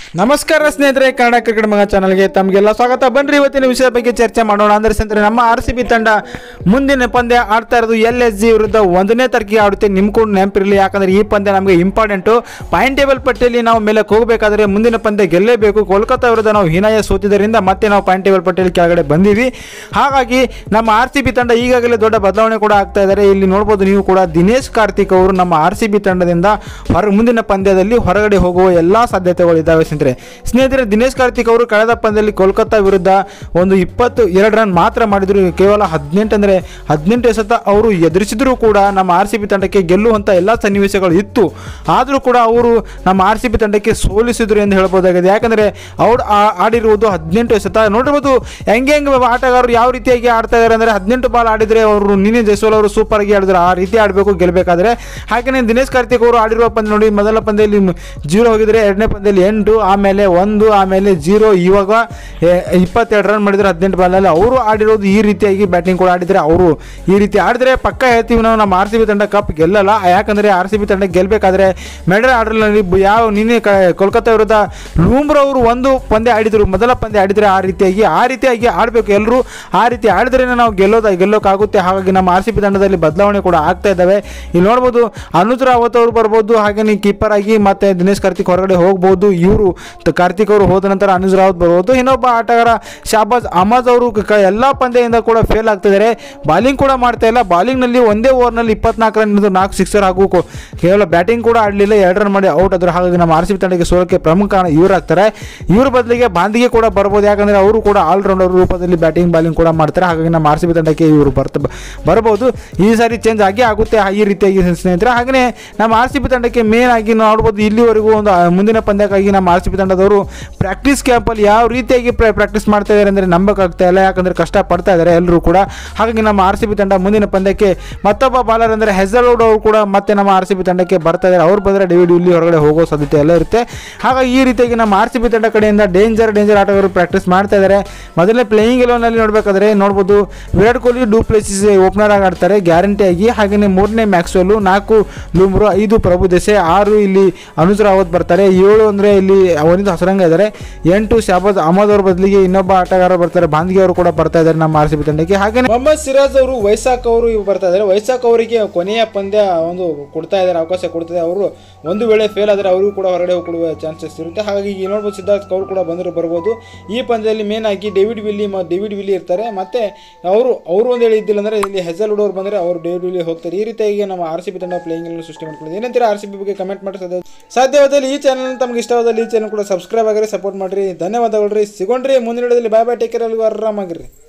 ನಮಸ್ಕಾರ ಸ್ನೇಹಿತರೆ ಕನ್ನಡ ಕ್ರಿಕೆಟ್ ಮಗ ಚಾನಲ್ಗೆ ತಮಗೆಲ್ಲ ಸ್ವಾಗತ ಬನ್ರಿ ಇವತ್ತಿನ ವಿಷಯದ ಬಗ್ಗೆ ಚರ್ಚೆ ಮಾಡೋಣ ಅಂದ್ರೆ ಸ್ನೇಹಿತರೆ ನಮ್ಮ ಆರ್ ಸಿ ಬಿ ತಂಡ ಮುಂದಿನ ಪಂದ್ಯ ಆಡ್ತಾ ಇರೋದು ಎಲ್ ಎಸ್ ಜಿ ವಿರುದ್ಧ ಒಂದನೇ ತಾರೀಕಿಗೆ ಆಡುತ್ತೆ ನಿಮ್ ಕೂಡ ನೆನಪಿರಲಿ ಯಾಕಂದ್ರೆ ಈ ಪಂದ್ಯ ನಮಗೆ ಇಂಪಾರ್ಟೆಂಟು ಪಾಯಿಂಟ್ ಟೇಬಲ್ ಪಟ್ಟಿಯಲ್ಲಿ ನಾವು ಮೇಲೆ ಹೋಗಬೇಕಾದ್ರೆ ಮುಂದಿನ ಪಂದ್ಯ ಗೆಲ್ಲೇಬೇಕು ಕೋಲ್ಕತ್ತಾ ವಿರುದ್ಧ ನಾವು ಹೀನಾಯ ಸೋತಿದ್ದರಿಂದ ಮತ್ತೆ ನಾವು ಪಾಯಿಂಟ್ ಟೇಬಲ್ ಪಟ್ಟಿಯಲ್ಲಿ ಕೆಳಗಡೆ ಬಂದೀವಿ ಹಾಗಾಗಿ ನಮ್ಮ ಆರ್ ಸಿ ಬಿ ತಂಡ ಈಗಾಗಲೇ ದೊಡ್ಡ ಬದಲಾವಣೆ ಕೂಡ ಆಗ್ತಾ ಇದ್ದಾರೆ ಇಲ್ಲಿ ನೋಡ್ಬೋದು ನೀವು ಕೂಡ ದಿನೇಶ್ ಕಾರ್ತಿಕ್ ಅವರು ನಮ್ಮ ಆರ್ ಸಿ ಬಿ ತಂಡದಿಂದ ಹೊರ ಮುಂದಿನ ಪಂದ್ಯದಲ್ಲಿ ಹೊರಗಡೆ ಹೋಗುವ ಎಲ್ಲ ಸಾಧ್ಯತೆಗಳಿದ್ದಾವೆ ಸ್ನೇಹಿತರೆ ಸ್ನೇಹಿತರೆ ದಿನೇಶ್ ಕಾರ್ತಿಕ್ ಅವರು ಕಳೆದ ಪಂದ್ಯದಲ್ಲಿ ಕೋಲ್ಕತ್ತಾ ವಿರುದ್ಧ ಒಂದು ಇಪ್ಪತ್ತು ಎರಡು ರನ್ ಮಾತ್ರ ಮಾಡಿದ್ರು ಕೇವಲ ಹದಿನೆಂಟು ಅಂದರೆ ಹದಿನೆಂಟು ಎಸೆತ ಅವರು ಎದುರಿಸಿದ್ರು ಕೂಡ ನಮ್ಮ ಆರ್ ಸಿ ಬಿ ತಂಡಕ್ಕೆ ಗೆಲ್ಲುವಂಥ ಎಲ್ಲ ಸನ್ನಿವೇಶಗಳು ಇತ್ತು ಆದರೂ ಕೂಡ ಅವರು ನಮ್ಮ ಆರ್ ಸಿ ಬಿ ತಂಡಕ್ಕೆ ಸೋಲಿಸಿದ್ರು ಎಂದು ಹೇಳ್ಬೋದಾಗಿದೆ ಯಾಕಂದರೆ ಅವ್ರು ಆ- ಆಡಿರುವುದು ಹದಿನೆಂಟು ಎಸೆತ ನೋಡಿರ್ಬೋದು ಹೆಂಗೆ ಹೆಂಗೆ ಆಟಗಾರರು ಯಾವ ರೀತಿಯಾಗಿ ಆಡ್ತಾ ಇದ್ದಾರೆ ಅಂದರೆ ಹದಿನೆಂಟು ಬಾಲ್ ಆಡಿದರೆ ಅವರು ನಿನ್ನೆ ಜೈಸ್ವಾಲ್ ಅವರು ಸೂಪರ್ ಆಗಿ ಆಡಿದ್ರು ಆ ರೀತಿ ಆಡಬೇಕು ಗೆಲ್ಲಬೇಕಾದ್ರೆ ಹಾಗೆಯೇ ದಿನೇಶ್ ಕಾರ್ತಿಕ್ ಅವರು ಆಡಿರುವ ಪಂದ್ಯ ನೋಡಿ ಮೊದಲ ಪಂದ್ಯದಲ್ಲಿ ಜೀರೋ ಹೋಗಿದ್ರೆ ಎರಡನೇ ಪಂದ್ಯದಲ್ಲಿ ಎಂಟು ಆಮೇಲೆ ಒಂದು ಆಮೇಲೆ ಜೀರೋ ಇವಾಗ ಎ- ಇಪ್ಪತ್ತೆರಡು ರನ್ ಮಾಡಿದ್ರು ಹದಿನೆಂಟು ಬಾಲಲ್ಲಿ ಅವರು ಆಡಿರೋದು ಈ ರೀತಿಯಾಗಿ ಬ್ಯಾಟಿಂಗ್ ಕೂಡ ಆಡಿದರೆ ಅವರು ಈ ರೀತಿ ಆಡಿದ್ರೆ ಪಕ್ಕ ಹೇಳ್ತೀವಿ ನಾವು ನಮ್ಮ ಆರ್ ಸಿ ಬಿ ತಂಡ ಕಪ್ ಗೆಲ್ಲಲ್ಲ ಯಾಕಂದರೆ ಆರ್ ಸಿ ಬಿ ತಂಡ ಗೆಲ್ಲಬೇಕಾದ್ರೆ ಮೆಡಲ್ ಆರ್ಡರ್ನಲ್ಲಿ ಯಾವ ನಿನ್ನೆ ಕ ಕೋಲ್ಕತ್ತಾ ವಿರುದ್ಧ ಲೂಮ್ರ್ ಅವರು ಒಂದು ಪಂದ್ಯ ಆಡಿದರು ಮೊದಲ ಪಂದ್ಯ ಆಡಿದರೆ ಆ ರೀತಿಯಾಗಿ ಆ ರೀತಿಯಾಗಿ ಆಡಬೇಕು ಎಲ್ಲರೂ ಆ ರೀತಿ ಆಡಿದ್ರೇ ನಾವು ಗೆಲ್ಲೋದ ಗೆಲ್ಲೋಕ್ಕಾಗುತ್ತೆ ಹಾಗಾಗಿ ನಮ್ಮ ಆರ್ ಸಿ ಬಿ ತಂಡದಲ್ಲಿ ಬದಲಾವಣೆ ಕೂಡ ಆಗ್ತಾ ಇದ್ದಾವೆ ಇಲ್ಲಿ ನೋಡ್ಬೋದು ಅನುಜ್ ರಾವತ್ ಅವರು ಬರ್ಬೋದು ಹಾಗೆ ಕೀಪರ್ ಆಗಿ ಮತ್ತೆ ದಿನೇಶ್ ಕಾರ್ತಿಕ್ ಹೊರಗಡೆ ಹೋಗ್ಬೋದು ಇವರು ಕಾರ್ತಿಕ್ ಅವರು ಹೋದ ನಂತರ ಅನುಜ್ ರಾವತ್ ಬರ್ಬೋದು ಇನ್ನೊಬ್ಬ ಆಟಗಾರ ಶಾಬಾಜ್ ಅಹಮದ್ ಅವರು ಕ- ಎಲ್ಲ ಪಂದ್ಯದಿಂದ ಕೂಡ ಫೇಲ್ ಆಗ್ತಿದ್ದಾರೆ ಬಾಲಿಂಗ್ ಕೂಡ ಮಾಡ್ತಾ ಇಲ್ಲ ಬಾಲಿಂಗ್ನಲ್ಲಿ ಒಂದೇ ಓವರ್ನಲ್ಲಿ ಇಪ್ಪತ್ನಾಲ್ಕು ರನ್ ಹಿಡಿದು ನಾಲ್ಕು ಸಿಕ್ಸರ್ ಹಾಗೂ ಕೊ- ಕೇವಲ ಬ್ಯಾಟಿಂಗ್ ಕೂಡ ಆಡಲಿಲ್ಲ ಎರಡು ರನ್ ಮಾಡಿ ಔಟ್ ಆದ್ರು ಹಾಗಾಗಿ ನಮ್ಮ ಆರ್ ಸಿ ಬಿ ತಂಡಕ್ಕೆ ಸೋಲಕ್ಕೆ ಪ್ರಮುಖ ಕಾರಣ ಇವ್ರು ಆಗ್ತಾರೆ ಇವ್ರ ಬದಲಿಗೆ ಬಾಂದಿಗೆ ಕೂಡ ಬರ್ಬೋದು ಯಾಕಂದರೆ ಅವರು ಕೂಡ ಆಲ್ರೌಂಡರ್ ರೂಪದಲ್ಲಿ ಬ್ಯಾಟಿಂಗ್ ಬಾಲಿಂಗ್ ಕೂಡ ಮಾಡ್ತಾರೆ ಹಾಗಾಗಿ ನಮ್ಮ ಆರ್ ಸಿ ಬಿ ತಂಡಕ್ಕೆ ಇವರು ಬರ್ತ ಬರ್ಬೋದು ಈ ಸಾರಿ ಚೇಂಜ್ ಆಗಿ ಆಗುತ್ತೆ ಈ ರೀತಿಯಾಗಿ ಸ್ನೇಹಿತರೆ ಹಾಗೆಯೇ ನಮ್ಮ ಆರ್ ಸಿ ಬಿ ತಂಡಕ್ಕೆ ಮೇನ್ ಆಗಿ ನೋಡ್ಬೋದು ಇಲ್ಲಿವರೆಗೂ ಒಂದು ಆ, ಮುಂದಿನ ಪಂದ್ಯಕ್ಕಾಗಿ ನಮ್ಮ ಆರ್ ಸಿ ಬಿ ತಂಡದವರು ಪ್ರಾಕ್ಟೀಸ್ ಕ್ಯಾಂಪಲ್ಲಿ ಯಾವ ರೀತಿಯಾಗಿ ಪ್ರಾಕ್ಟೀಸ್ ಮಾಡ್ತಾ ಇದ್ದಾರೆ ಅಂದರೆ ನಂಬಕ್ಕಾಗ್ತಾ ಇಲ್ಲ ಯಾಕಂದರೆ ಕಷ್ಟ ಪಡ್ತಾ ಇದ್ದಾರೆ ಎಲ್ಲರೂ ಕೂಡ ಹಾಗಾಗಿ ನಮ್ಮ ಆರ್ ಸಿ ಬಿ ತಂಡ ಮುಂದಿನ ಪಂದ್ಯಕ್ಕೆ ಮತ್ತೊಬ್ಬ ಬಾಲರ್ ಅಂದರೆ ಹೆಜಲ್ವುಡ್ ಅವರು ಕೂಡ ಮತ್ತೆ ನಮ್ಮ ಆರ್ ಸಿ ಬಿ ತಂಡಕ್ಕೆ ಬರ್ತಾ ಇದ್ದಾರೆ ಅವ್ರು ಬಂದರೆ ಡೇವಿಡ್ ಇಲ್ಲಿ ಹೊರಗಡೆ ಹೋಗೋ ಸಾಧ್ಯತೆ ಎಲ್ಲ ಇರುತ್ತೆ ಹಾಗಾಗಿ ಈ ರೀತಿಯಾಗಿ ನಮ್ಮ ಆರ್ ಸಿ ಬಿ ತಂಡ ಕಡೆಯಿಂದ ಡೇಂಜರ್ ಡೇಂಜರ್ ಆಟಗಾರರು ಪ್ರಾಕ್ಟೀಸ್ ಮಾಡ್ತಾ ಇದ್ದಾರೆ ಮೊದಲನೇ ಪ್ಲೇಯಿಂಗ್ ಎಲೆವನಲ್ಲಿ ನೋಡಬೇಕಾದ್ರೆ ನೋಡ್ಬೋದು Virat Kohli Du Plessis opener ಆಗಿ ಆಡ್ತಾರೆ ಗ್ಯಾರಂಟಿಯಾಗಿ ಹಾಗೆಯೇ ಮೂರನೇ ಮ್ಯಾಕ್ಸ್ವೆಲ್ ನಾಲ್ಕು ಲೂಮ್ರು ಐದು ಪ್ರಭು ದೆಸೆ ಆರು ಇಲ್ಲಿ ಅನುಜ್ ರಾವತ್ ಬರ್ತಾರೆ ಏಳು ಅಂದರೆ ಇಲ್ಲಿ ಅವನಿಂದ ಹಸರಂಗ ಇದ್ದಾರೆ ಎಂಟು ಶಾಬಾಜ್ ಅಹಮದ್ ಅವ್ರ ಬದಲಿಗೆ ಇನ್ನೊಬ್ಬ ಆಟಗಾರ ಬರ್ತಾರೆ ಬಾಂದ್ಗಿ ಅವರು ಕೂಡ ಬರ್ತಾ ಇದ್ದಾರೆ ನಮ್ಮ ಆರ್ ಸಿ ಬಿ ತಂಡಕ್ಕೆ ಹಾಗೆ ಮೊಹಮ್ಮದ್ ಸಿರಾಜ್ ಅವರು ವೈಸಾಖ್ ಅವರು ಇವ್ ಬರ್ತಾ ಇದ್ದಾರೆ ವೈಸಾಖ್ ಅವರಿಗೆ ಕೊನೆಯ ಪಂದ್ಯ ಒಂದು ಕೊಡ್ತಾ ಇದ್ದಾರೆ ಅವಕಾಶ ಕೊಡ್ತಿದ್ದಾರೆ ಅವರು ಒಂದು ವೇಳೆ ಫೇಲ್ ಆದರೆ ಅವರಿಗೂ ಕೂಡ ಹೊರಗಡೆ ಕೊಡುವ ಚಾನ್ಸಸ್ ಇರುತ್ತೆ ಹಾಗಾಗಿ ಈಗ ನೋಡ್ಬೋದು ಸಿದ್ಧಾರ್ಥ್ ಅವರು ಕೂಡ ಬಂದರೂ ಬರ್ಬೋದು ಈ ಪಂದ್ಯದಲ್ಲಿ ಮೇನ್ ಆಗಿ ಡೇವಿಡ್ ವಿಲ್ಲಿ ಮ ಡೇವಿಡ್ ವಿಲ್ಲಿ ಇರ್ತಾರೆ ಮತ್ತೆ ಅವರು ಅವರು ಒಂದು ಹೇಳಿ ಇದ್ದಿಲ್ಲ ಅಂದರೆ ಇಲ್ಲಿ ಹೆಜಲ್ವುಡ್ ಅವ್ರು ಬಂದರೆ ಅವರು ಡೇವಿಡ್ ವಿಲ್ಲಿ ಹೋಗ್ತಾರೆ ಈ ರೀತಿಯಾಗಿ ನಮ್ಮ ಆರ್ ಸಿ ಬಿ ತಂಡ ಪ್ಲೇಯಿಂಗ್ ಸೃಷ್ಟಿ ಮಾಡ್ಕೊಳ್ಳೋದು ಏನಂತೀರ ಆರ್ ಸಿ ಬಿ ಬಗ್ಗೆ ಕಮೆಂಟ್ ಮಾಡಿ ಸಾಧ್ಯ ಸಾಧ್ಯವಾದಲ್ಲಿ ಈ ಚಾನಲ್ ತಮಗೆ ಇಷ್ಟವಾದಲ್ಲಿ ಈ ಚಾನಲ್ ಕೂಡ ಸಬ್ಸ್ಕ್ರೈಬ್ ಆಗಿರಿ ಸಪೋರ್ಟ್ ಮಾಡಿರಿ ಧನ್ಯವಾದಗಳು ರೀ ಸಿಗೋಣ್ರಿ ಮುಂದಿನ ವಿಡಿಯೋದಲ್ಲಿ ಬಾಯ್ ಬಾಯ್ ಟೇಕ್ ಕೇರ್ ಆರಾಮಾಗಿರಿ